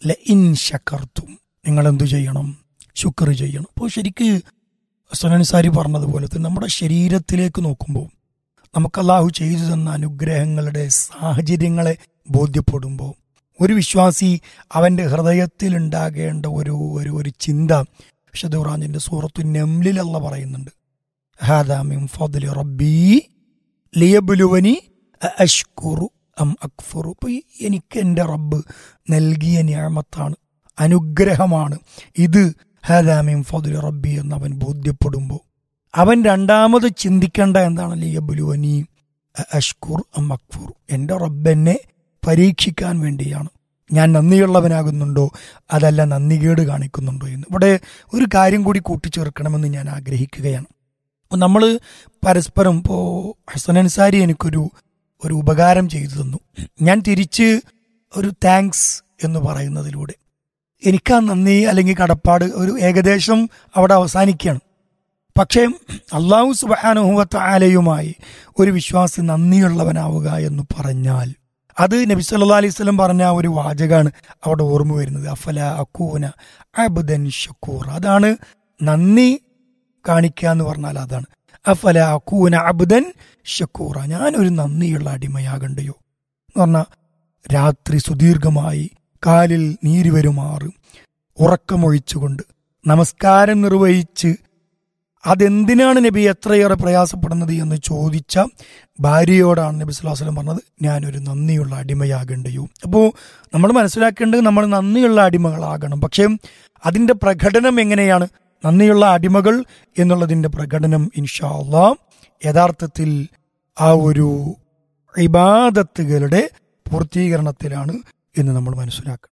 ല ഇൻ ഷക്കർത്തും നിങ്ങൾ എന്തു ചെയ്യണം ശുക്ർ ചെയ്യണം അപ്പോൾ ശരിക്ക് സുനൻസാരി പറഞ്ഞതുപോലെ തന്നെ നമ്മുടെ ശരീരത്തിലേക്ക് നോക്കുമ്പോൾ നമുക്ക് അള്ളാഹു ചെയ്തു തന്ന അനുഗ്രഹങ്ങളുടെ സാഹചര്യങ്ങളെ ബോധ്യപ്പെടുമ്പോൾ ഒരു വിശ്വാസി അവൻ്റെ ഹൃദയത്തിൽ ഉണ്ടാകേണ്ട ഒരു ഒരു ഒരു ചിന്ത വിശുദ്ധ ഖുറാനിന്റെ സൂറത്തു നെംലിലല്ല പറയുന്നുണ്ട് ഹാദാമിൻ ഫദ്ലി റബ്ബി ലിയബുലുവനി അഷ്കുറു അം അക്ഫുറു ഇപ്പൊ ഈ എനിക്ക് എൻ്റെ റബ്ബ് നൽകിയ ഞാമത്താണ് അനുഗ്രഹമാണ് ഇത് ഹാദാമിൻ ഫദ്ലി റബ്ബി എന്ന് അവൻ ബോധ്യപ്പെടുമ്പോൾ അവൻ രണ്ടാമത് ചിന്തിക്കേണ്ട എന്താണ് ലിയബുലുവനി അഷ്കുർ അം അക്ഫുർ എൻ്റെ റബ്ബ് എന്നെ പരീക്ഷിക്കാൻ വേണ്ടിയാണ് ഞാൻ നന്ദിയുള്ളവനാകുന്നുണ്ടോ അതല്ല നന്ദികേട് കാണിക്കുന്നുണ്ടോ എന്ന് ഇവിടെ ഒരു കാര്യം കൂടി കൂട്ടിച്ചേർക്കണമെന്ന് ഞാൻ ആഗ്രഹിക്കുകയാണ് നമ്മൾ പരസ്പരം ഇപ്പോൾ ഹസൻ അൻസാരി എനിക്കൊരു ഒരു ഉപകാരം ചെയ്തു തന്നു ഞാൻ തിരിച്ച് ഒരു താങ്ക്സ് എന്ന് പറയുന്നതിലൂടെ എനിക്ക് ആ നന്ദി അല്ലെങ്കിൽ കടപ്പാട് ഒരു ഏകദേശം അവിടെ അവസാനിക്കുകയാണ് പക്ഷേ അള്ളാഹു സുബാനുഹുവത്ത ആലയുമായി ഒരു വിശ്വാസി നന്ദിയുള്ളവനാവുക എന്ന് പറഞ്ഞാൽ അത് നബി സല്ലാ അലൈഹി സ്വലം പറഞ്ഞ ഒരു വാചകമാണ് അവിടെ ഓർമ്മ വരുന്നത് അഫല അക്കൂന അബുദൻ ഷക്കൂർ അതാണ് നന്ദി കാണിക്കുക എന്ന് പറഞ്ഞാൽ അതാണ് അഫല അക്കൂന അബുദൻ ഷക്കൂറ ഞാനൊരു നന്ദിയുള്ള അടിമയാകണ്ടയോ എന്ന് പറഞ്ഞാൽ രാത്രി സുദീർഘമായി കാലിൽ നീര് വരുമാറ് ഉറക്കമൊഴിച്ചുകൊണ്ട് നമസ്കാരം നിർവഹിച്ച് അതെന്തിനാണ് നബി എത്രയേറെ പ്രയാസപ്പെടുന്നത് എന്ന് ചോദിച്ച ഭാര്യയോടാണ് നബി സ്വലാസ്ലം പറഞ്ഞത് ഞാനൊരു നന്ദിയുള്ള അടിമയാകണ്ടയോ അപ്പോൾ നമ്മൾ മനസ്സിലാക്കേണ്ടത് നമ്മൾ നന്ദിയുള്ള അടിമകളാകണം പക്ഷേ അതിൻ്റെ പ്രകടനം എങ്ങനെയാണ് നന്ദിയുള്ള അടിമകൾ എന്നുള്ളതിൻ്റെ പ്രകടനം ഇൻഷാ അള്ളാ യഥാർത്ഥത്തിൽ ആ ഒരു ഇബാദത്തുകളുടെ പൂർത്തീകരണത്തിലാണ് എന്ന് നമ്മൾ മനസ്സിലാക്കണം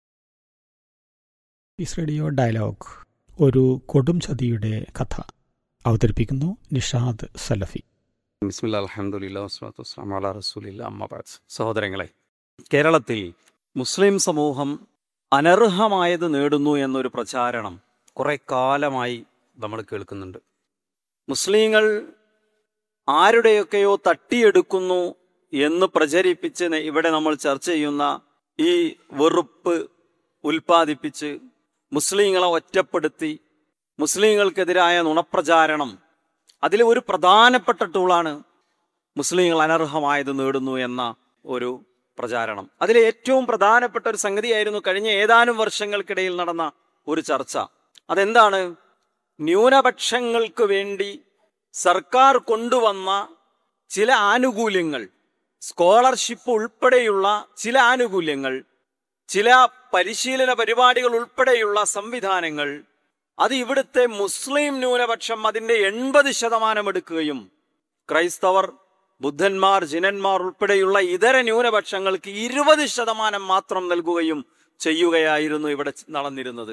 പീസ് റേഡിയോ ഡയലോഗ് ഒരു കൊടും ചതിയുടെ കഥ അവതരിപ്പിക്കുന്നു നിഷാദ് സലഫി ബിസ്മില്ല അലഹമുല്ല വസ്ലാത്തു വസ്ലാം അല റസൂലില്ല അമ്മബാദ് സഹോദരങ്ങളെ കേരളത്തിൽ മുസ്ലിം സമൂഹം അനർഹമായത് നേടുന്നു എന്നൊരു പ്രചാരണം കുറെ കാലമായി നമ്മൾ കേൾക്കുന്നുണ്ട് മുസ്ലിങ്ങൾ ആരുടെയൊക്കെയോ തട്ടിയെടുക്കുന്നു എന്ന് പ്രചരിപ്പിച്ച് നെ- ഇവിടെ നമ്മൾ ചർച്ച ചെയ്യുന്ന ഈ വെറുപ്പ് ഉൽപ്പാദിപ്പിച്ച് മുസ്ലിങ്ങളെ ഒറ്റപ്പെടുത്തി മുസ്ലിങ്ങൾക്കെതിരായ നുണപ്രചാരണം അതിലെ ഒരു പ്രധാനപ്പെട്ട ടൂളാണ് മുസ്ലിങ്ങൾ അനർഹമായത് നേടുന്നു എന്ന ഒരു പ്രചാരണം അതിലെ ഏറ്റവും പ്രധാനപ്പെട്ട ഒരു സംഗതിയായിരുന്നു കഴിഞ്ഞ ഏതാനും വർഷങ്ങൾക്കിടയിൽ നടന്ന ഒരു ചർച്ച അതെന്താണ് ന്യൂനപക്ഷങ്ങൾക്ക് വേണ്ടി സർക്കാർ കൊണ്ടുവന്ന ചില ആനുകൂല്യങ്ങൾ സ്കോളർഷിപ്പ് ഉൾപ്പെടെയുള്ള ചില ആനുകൂല്യങ്ങൾ ചില പരിശീലന പരിപാടികൾ ഉൾപ്പെടെയുള്ള സംവിധാനങ്ങൾ അത് ഇവിടുത്തെ മുസ്ലിം ന്യൂനപക്ഷം അതിന്റെ എൺപത് ശതമാനം എടുക്കുകയും ക്രൈസ്തവർ ബുദ്ധന്മാർ ജിനന്മാർ ഉൾപ്പെടെയുള്ള ഇതര ന്യൂനപക്ഷങ്ങൾക്ക് ഇരുപത് ശതമാനം മാത്രം നൽകുകയും ചെയ്യുകയായിരുന്നു ഇവിടെ നടന്നിരുന്നത്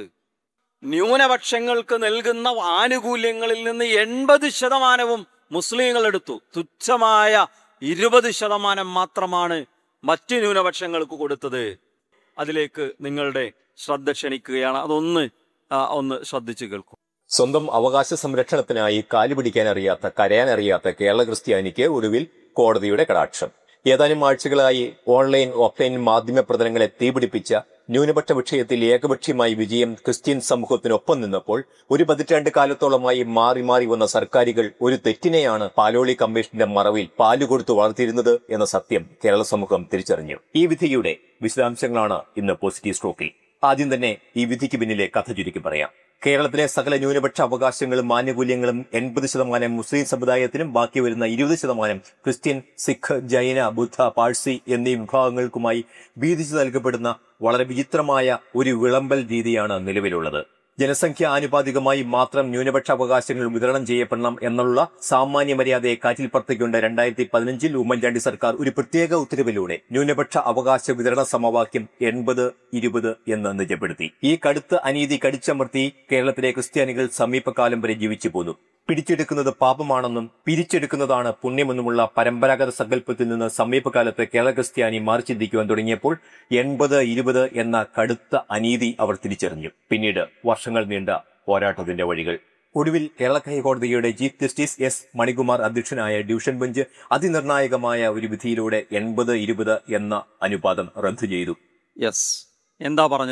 ന്യൂനപക്ഷങ്ങൾക്ക് നൽകുന്ന ആനുകൂല്യങ്ങളിൽ നിന്ന് എൺപത് ശതമാനവും മുസ്ലിങ്ങൾ എടുത്തു തുച്ഛമായ ഇരുപത് ശതമാനം മാത്രമാണ് മറ്റ് ന്യൂനപക്ഷങ്ങൾക്ക് കൊടുത്തത് അതിലേക്ക് നിങ്ങളുടെ ശ്രദ്ധ ക്ഷണിക്കുകയാണ് അതൊന്ന് ആ, ഒന്ന് ശ്രദ്ധിച്ചു കേൾക്കൂ സ്വന്തം അവകാശ സംരക്ഷണത്തിനായി കാലുപിടിക്കാൻ അറിയാത്ത കരയാൻ അറിയാത്ത കേരള ക്രിസ്ത്യാനിക്ക് ഒടുവിൽ കോടതിയുടെ കടാക്ഷം ഏതാനും ആഴ്ചകളായി ഓൺലൈൻ ഓഫ്ലൈൻ മാധ്യമ പ്രചരണങ്ങളെ തീപിടിപ്പിച്ച ന്യൂനപക്ഷ വിഷയത്തിൽ ഏകപക്ഷീയമായി വിജയം ക്രിസ്ത്യൻ സമൂഹത്തിനൊപ്പം നിന്നപ്പോൾ ഒരു പതിറ്റാണ്ട് കാലത്തോളമായി മാറി മാറി വന്ന സർക്കാരുകൾ ഒരു തെറ്റിനെയാണ് പാലോളി കമ്മീഷന്റെ മറവിൽ പാലുകൊടുത്തു വളർത്തിയിരുന്നത് എന്ന സത്യം കേരള സമൂഹം തിരിച്ചറിഞ്ഞു ഈ വിധിയുടെ വിശദാംശങ്ങളാണ് ഇന്ന് പോസിറ്റീവ് സ്ട്രോക്കിൽ ആദ്യം തന്നെ ഈ വിധിക്ക് പിന്നിലെ കഥ ചുരുക്കി പറയാം കേരളത്തിലെ സകല ന്യൂനപക്ഷ അവകാശങ്ങളും ആനുകൂല്യങ്ങളും എൺപത് ശതമാനം മുസ്ലിം സമുദായത്തിനും ബാക്കി വരുന്ന ഇരുപത് ശതമാനം ക്രിസ്ത്യൻ സിഖ് ജൈന ബുദ്ധ പാഴ്സി എന്നീ വിഭാഗങ്ങൾക്കുമായി വീതിച്ചു നൽകപ്പെടുന്ന വളരെ വിചിത്രമായ ഒരു വിളമ്പൽ രീതിയാണ് നിലവിലുള്ളത് ജനസംഖ്യ ആനുപാതികമായി മാത്രം ന്യൂനപക്ഷ അവകാശങ്ങൾ വിതരണം ചെയ്യപ്പെടണം എന്നുള്ള സാമാന്യ മര്യാദയെ കാറ്റിൽ പറത്തിക്കൊണ്ട് രണ്ടായിരത്തി പതിനഞ്ചിൽ ഉമ്മൻചാണ്ടി സർക്കാർ ഒരു പ്രത്യേക ഉത്തരവിലൂടെ ന്യൂനപക്ഷ അവകാശ വിതരണ സമവാക്യം എൺപത് ഇരുപത് എന്ന് നിജപ്പെടുത്തി ഈ കടുത്ത അനീതി കടിച്ചമർത്തി കേരളത്തിലെ ക്രിസ്ത്യാനികൾ സമീപകാലം വരെ ജീവിച്ചു പോന്നു പിടിച്ചെടുക്കുന്നത് പാപമാണെന്നും പിരിച്ചെടുക്കുന്നതാണ് പുണ്യമെന്നുമുള്ള പരമ്പരാഗത സങ്കല്പത്തിൽ നിന്ന് സമീപകാലത്ത് കേരള ക്രിസ്ത്യാനി മാറി ചിന്തിക്കുവാൻ തുടങ്ങിയപ്പോൾ എൺപത് ഇരുപത് എന്ന കടുത്ത അനീതി അവർ തിരിച്ചറിഞ്ഞു പിന്നീട് വർഷങ്ങൾ നീണ്ട പോരാട്ടത്തിന്റെ വഴികൾ ഒടുവിൽ കേരള ഹൈക്കോടതിയുടെ ചീഫ് ജസ്റ്റിസ് എസ് മണികുമാർ അധ്യക്ഷനായ ഡിവിഷൻ ബെഞ്ച് അതിനിർണായകമായ ഒരു വിധിയിലൂടെ എൺപത് ഇരുപത് എന്ന അനുപാതം റദ്ദു ചെയ്തു യെസ് എന്താ പറഞ്ഞത്